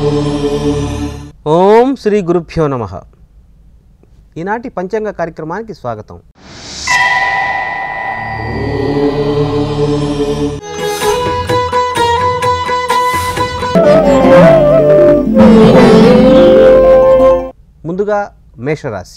ఓం శ్రీ గురుభ్యో నమ ఈనాటి పంచాంగ కార్యక్రమానికి స్వాగతం ముందుగా మేషరాశి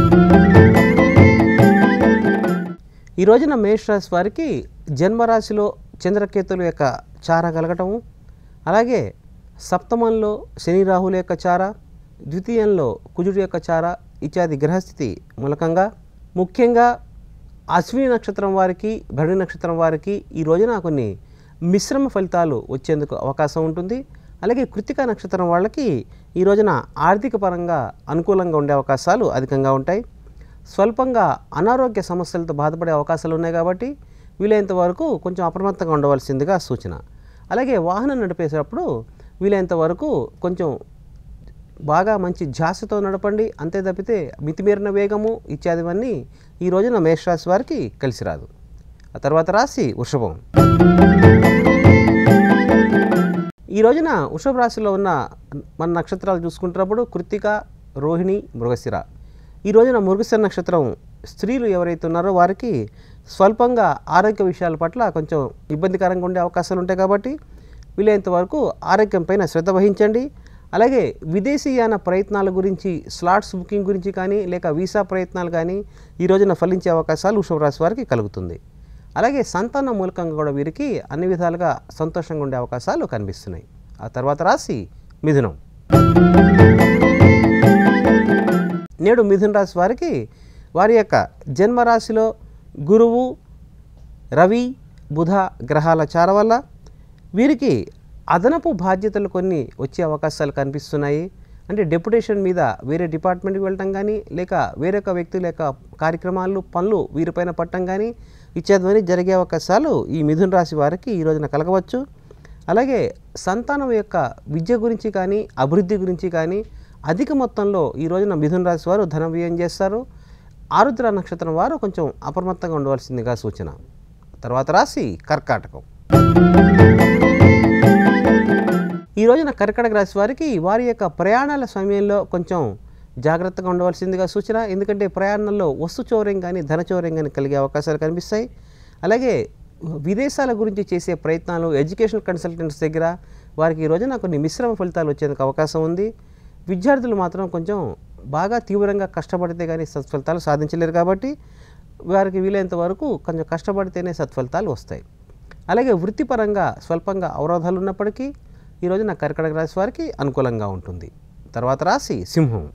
ఈ రోజున మేషరాశి వారికి జన్మరాశిలో చంద్రకేతుల యొక్క చార కలగటము అలాగే సప్తమంలో శని రాహుల యొక్క చార ద్వితీయంలో కుజుడి యొక్క చార ఇత్యాది గ్రహస్థితి మూలకంగా ముఖ్యంగా అశ్విని నక్షత్రం వారికి భరణి నక్షత్రం వారికి ఈ రోజున కొన్ని మిశ్రమ ఫలితాలు వచ్చేందుకు అవకాశం ఉంటుంది అలాగే కృతిక నక్షత్రం వాళ్ళకి ఈ రోజున ఆర్థిక పరంగా అనుకూలంగా ఉండే అవకాశాలు అధికంగా ఉంటాయి స్వల్పంగా అనారోగ్య సమస్యలతో బాధపడే అవకాశాలు ఉన్నాయి కాబట్టి వీలైనంత వరకు కొంచెం అప్రమత్తంగా ఉండవలసిందిగా సూచన అలాగే వాహనం నడిపేటప్పుడు వీలైనంత వరకు కొంచెం బాగా మంచి ఝాసతో నడపండి అంతే తప్పితే మితిమీరిన వేగము ఇత్యాదివన్నీ ఈ రోజున మేషరాశి వారికి కలిసి రాదు ఆ తర్వాత రాశి వృషభం ఈ రోజున వృషభ రాశిలో ఉన్న మన నక్షత్రాలు చూసుకుంటున్నప్పుడు కృత్తిక రోహిణి మృగశిర ఈ రోజున మృగశిర నక్షత్రం స్త్రీలు ఎవరైతే ఉన్నారో వారికి స్వల్పంగా ఆరోగ్య విషయాల పట్ల కొంచెం ఇబ్బందికరంగా ఉండే అవకాశాలు ఉంటాయి కాబట్టి వీలైనంత వరకు ఆరోగ్యం పైన శ్రద్ధ వహించండి అలాగే విదేశీయాన ప్రయత్నాల గురించి స్లాట్స్ బుకింగ్ గురించి కానీ లేక వీసా ప్రయత్నాలు కానీ ఈ రోజున ఫలించే అవకాశాలు వృషభ రాశి వారికి కలుగుతుంది అలాగే సంతాన మూలకంగా కూడా వీరికి అన్ని విధాలుగా సంతోషంగా ఉండే అవకాశాలు కనిపిస్తున్నాయి ఆ తర్వాత రాశి మిథునం నేడు మిథున రాశి వారికి వారి యొక్క జన్మరాశిలో గురువు రవి బుధ గ్రహాల చార వల్ల వీరికి అదనపు బాధ్యతలు కొన్ని వచ్చే అవకాశాలు కనిపిస్తున్నాయి అంటే డెప్యుటేషన్ మీద వేరే డిపార్ట్మెంట్కి వెళ్ళటం కానీ లేక వేరొక వ్యక్తుల యొక్క కార్యక్రమాలు పనులు వీరిపైన పట్టడం కానీ ఇత్యాదివన్నీ జరిగే అవకాశాలు ఈ మిథున రాశి వారికి ఈ రోజున కలగవచ్చు అలాగే సంతానం యొక్క విద్య గురించి కానీ అభివృద్ధి గురించి కానీ అధిక మొత్తంలో ఈ రోజున మిథున రాశి వారు ధన వ్యయం చేస్తారు ఆరుద్ర నక్షత్రం వారు కొంచెం అప్రమత్తంగా ఉండవలసిందిగా సూచన తర్వాత రాశి కర్కాటకం ఈ రోజున కర్కటక రాశి వారికి వారి యొక్క ప్రయాణాల సమయంలో కొంచెం జాగ్రత్తగా ఉండవలసిందిగా సూచన ఎందుకంటే ప్రయాణంలో వస్తు చౌర్యం కానీ ధన చౌర్యం కానీ కలిగే అవకాశాలు కనిపిస్తాయి అలాగే విదేశాల గురించి చేసే ప్రయత్నాలు ఎడ్యుకేషన్ కన్సల్టెంట్స్ దగ్గర వారికి ఈ రోజున కొన్ని మిశ్రమ ఫలితాలు వచ్చేందుకు అవకాశం ఉంది విద్యార్థులు మాత్రం కొంచెం బాగా తీవ్రంగా కష్టపడితే కానీ సత్ఫలితాలు సాధించలేరు కాబట్టి వారికి వీలైనంత వరకు కొంచెం కష్టపడితేనే సత్ఫలితాలు వస్తాయి అలాగే వృత్తిపరంగా స్వల్పంగా అవరోధాలు ఉన్నప్పటికీ ఈ రోజున కర్కటక రాశి వారికి అనుకూలంగా ఉంటుంది తర్వాత రాశి సింహం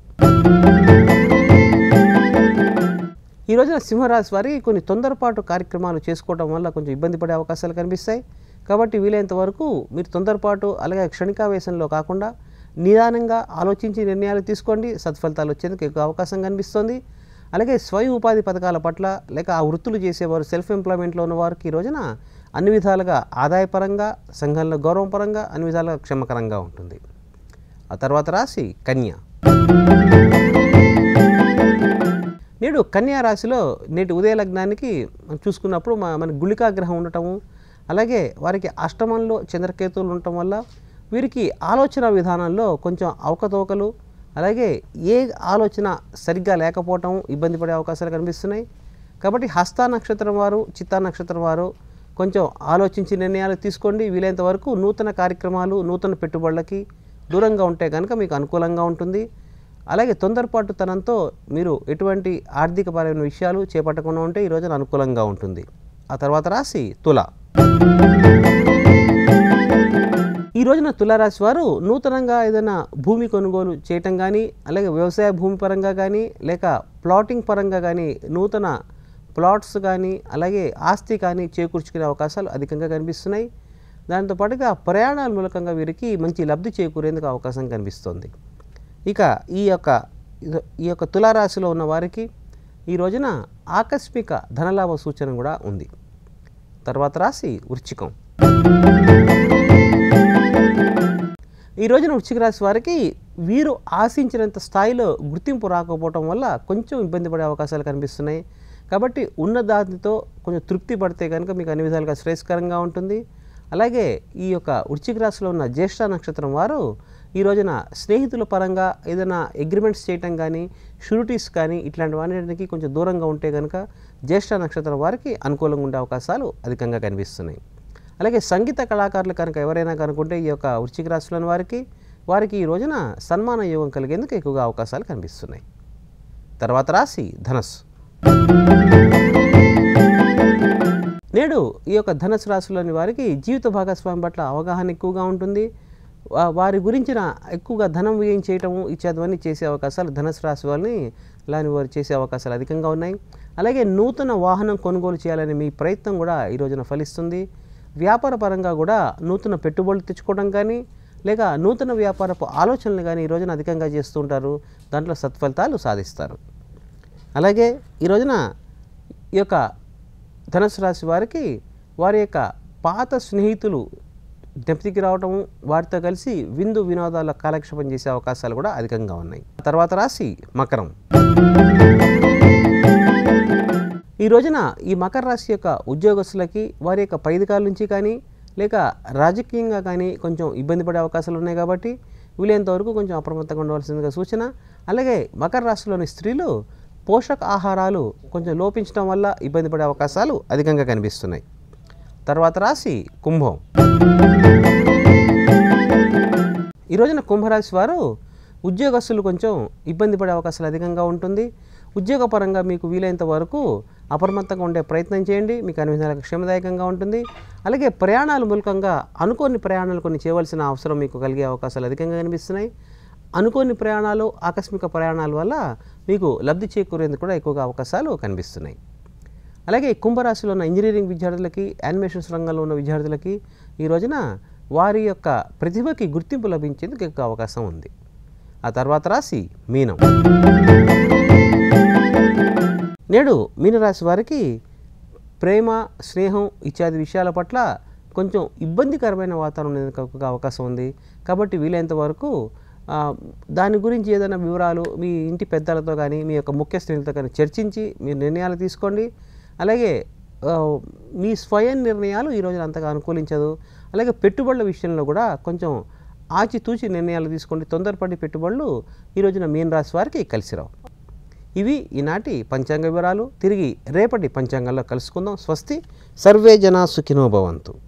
ఈ రోజున సింహరాశి వారికి కొన్ని తొందరపాటు కార్యక్రమాలు చేసుకోవడం వల్ల కొంచెం ఇబ్బంది పడే అవకాశాలు కనిపిస్తాయి కాబట్టి వీలైనంత వరకు మీరు తొందరపాటు అలాగే క్షణికావేశంలో కాకుండా నిదానంగా ఆలోచించి నిర్ణయాలు తీసుకోండి సత్ఫలితాలు వచ్చేందుకు ఎక్కువ అవకాశం కనిపిస్తుంది అలాగే స్వయం ఉపాధి పథకాల పట్ల లేక ఆ వృత్తులు చేసేవారు సెల్ఫ్ ఎంప్లాయ్మెంట్లో ఉన్న వారికి ఈ రోజున అన్ని విధాలుగా ఆదాయపరంగా సంఘంలో గౌరవపరంగా అన్ని విధాలుగా క్షమకరంగా ఉంటుంది ఆ తర్వాత రాశి కన్య నేడు కన్యా రాశిలో నేటి ఉదయ లగ్నానికి మనం చూసుకున్నప్పుడు మా మన గుళికా గ్రహం ఉండటము అలాగే వారికి అష్టమంలో చంద్రకేతువులు ఉండటం వల్ల వీరికి ఆలోచన విధానంలో కొంచెం అవకతవకలు అలాగే ఏ ఆలోచన సరిగ్గా లేకపోవటం ఇబ్బంది పడే అవకాశాలు కనిపిస్తున్నాయి కాబట్టి హస్త నక్షత్రం వారు చిత్తా నక్షత్రం వారు కొంచెం ఆలోచించి నిర్ణయాలు తీసుకోండి వీలైనంత వరకు నూతన కార్యక్రమాలు నూతన పెట్టుబడులకి దూరంగా ఉంటే కనుక మీకు అనుకూలంగా ఉంటుంది అలాగే తొందరపాటుతనంతో మీరు ఎటువంటి ఆర్థికపరమైన విషయాలు చేపట్టకుండా ఉంటే ఈ రోజున అనుకూలంగా ఉంటుంది ఆ తర్వాత రాశి తుల ఈ రోజున తులారాశి వారు నూతనంగా ఏదైనా భూమి కొనుగోలు చేయటం కానీ అలాగే వ్యవసాయ భూమి పరంగా కానీ లేక ప్లాటింగ్ పరంగా కానీ నూతన ప్లాట్స్ కానీ అలాగే ఆస్తి కానీ చేకూర్చుకునే అవకాశాలు అధికంగా కనిపిస్తున్నాయి దాంతో పాటుగా ప్రయాణాల మూలకంగా వీరికి మంచి లబ్ధి చేకూరేందుకు అవకాశం కనిపిస్తుంది ఇక ఈ యొక్క ఈ యొక్క తులారాశిలో ఉన్న వారికి ఈ రోజున ఆకస్మిక ధనలాభ సూచన కూడా ఉంది తర్వాత రాశి వృచ్చికం ఈ రోజున వృశ్చిక రాశి వారికి వీరు ఆశించినంత స్థాయిలో గుర్తింపు రాకపోవటం వల్ల కొంచెం ఇబ్బంది పడే అవకాశాలు కనిపిస్తున్నాయి కాబట్టి ఉన్న దానితో కొంచెం తృప్తి పడితే కనుక మీకు అన్ని విధాలుగా శ్రేయస్కరంగా ఉంటుంది అలాగే ఈ యొక్క వృశ్చిక రాశిలో ఉన్న జ్యేష్ఠ నక్షత్రం వారు ఈ రోజున స్నేహితుల పరంగా ఏదైనా అగ్రిమెంట్స్ చేయటం కానీ షూరిటీస్ కానీ ఇట్లాంటివన్నిటికి కొంచెం దూరంగా ఉంటే కనుక జ్యేష్ఠ నక్షత్రం వారికి అనుకూలంగా ఉండే అవకాశాలు అధికంగా కనిపిస్తున్నాయి అలాగే సంగీత కళాకారులు కనుక ఎవరైనా కనుకుంటే ఈ యొక్క వృశ్చిక రాశిలోని వారికి వారికి ఈ రోజున సన్మాన యోగం కలిగేందుకు ఎక్కువగా అవకాశాలు కనిపిస్తున్నాయి తర్వాత రాశి ధనస్సు నేడు ఈ యొక్క ధనుసు రాశిలోని వారికి జీవిత భాగస్వామి పట్ల అవగాహన ఎక్కువగా ఉంటుంది వా- వారి గురించిన ఎక్కువగా ధనం వ్యయం చేయటము ఇత్యాదివన్నీ చేసే అవకాశాలు ధనుసు రాశి వాళ్ళని లాని వారు చేసే అవకాశాలు అధికంగా ఉన్నాయి అలాగే నూతన వాహనం కొనుగోలు చేయాలనే మీ ప్రయత్నం కూడా ఈ రోజున ఫలిస్తుంది వ్యాపార పరంగా కూడా నూతన పెట్టుబడులు తెచ్చుకోవడం కానీ లేక నూతన వ్యాపారపు ఆలోచనలు కానీ ఈ రోజున అధికంగా చేస్తూ ఉంటారు దాంట్లో సత్ఫలితాలు సాధిస్తారు అలాగే ఈ రోజున ఈ యొక్క ధనుసు రాశి వారికి వారి యొక్క పాత స్నేహితులు జ్ఞప్తికి రావటం వారితో కలిసి విందు వినోదాల కాలక్షేపం చేసే అవకాశాలు కూడా అధికంగా ఉన్నాయి తర్వాత రాశి మకరం ఈ రోజున ఈ మకర రాశి యొక్క ఉద్యోగస్తులకి వారి యొక్క పైదికాల నుంచి కానీ లేక రాజకీయంగా కానీ కొంచెం ఇబ్బంది పడే అవకాశాలు ఉన్నాయి కాబట్టి వీలైనంత వరకు కొంచెం అప్రమత్తంగా ఉండవలసిందిగా సూచన అలాగే మకర రాశిలోని స్త్రీలు పోషక ఆహారాలు కొంచెం లోపించడం వల్ల ఇబ్బంది పడే అవకాశాలు అధికంగా కనిపిస్తున్నాయి తర్వాత రాశి కుంభం ఈ రోజున కుంభరాశి వారు ఉద్యోగస్తులు కొంచెం ఇబ్బంది పడే అవకాశాలు అధికంగా ఉంటుంది ఉద్యోగపరంగా మీకు వీలైనంత వరకు అప్రమత్తంగా ఉండే ప్రయత్నం చేయండి మీకు అన్ని విధాలుగా క్షేమదాయకంగా ఉంటుంది అలాగే ప్రయాణాల మూలకంగా అనుకోని ప్రయాణాలు కొన్ని చేయవలసిన అవసరం మీకు కలిగే అవకాశాలు అధికంగా కనిపిస్తున్నాయి అనుకోని ప్రయాణాలు ఆకస్మిక ప్రయాణాల వల్ల మీకు లబ్ధి చేకూరేందుకు కూడా ఎక్కువగా అవకాశాలు కనిపిస్తున్నాయి అలాగే కుంభరాశిలో ఉన్న ఇంజనీరింగ్ విద్యార్థులకి యానిమేషన్స్ రంగంలో ఉన్న విద్యార్థులకి ఈ రోజున వారి యొక్క ప్రతిభకి గుర్తింపు లభించేందుకు ఎక్కువ అవకాశం ఉంది ఆ తర్వాత రాశి మీనం నేడు మీనరాశి వారికి ప్రేమ స్నేహం ఇత్యాది విషయాల పట్ల కొంచెం ఇబ్బందికరమైన వాతావరణం ఉండేందుకు ఎక్కువగా అవకాశం ఉంది కాబట్టి వీలైనంత వరకు ఆ, దాని గురించి ఏదైనా వివరాలు మీ ఇంటి పెద్దలతో కానీ మీ యొక్క ముఖ్య స్నేహితులతో కానీ చర్చించి మీ నిర్ణయాలు తీసుకోండి అలాగే ఆ, మీ స్వయం నిర్ణయాలు ఈ రోజున అంతగా అనుకూలించదు అలాగే పెట్టుబడుల విషయంలో కూడా కొంచెం ఆచితూచి నిర్ణయాలు తీసుకోండి తొందరపడి పెట్టుబడులు ఈ రోజున మీన రాశి వారికి కలిసి రావు ఇవి ఈనాటి పంచాంగ వివరాలు తిరిగి రేపటి పంచాంగంలో కలుసుకుందాం స్వస్తి సర్వే జనా సుఖినో భవంతు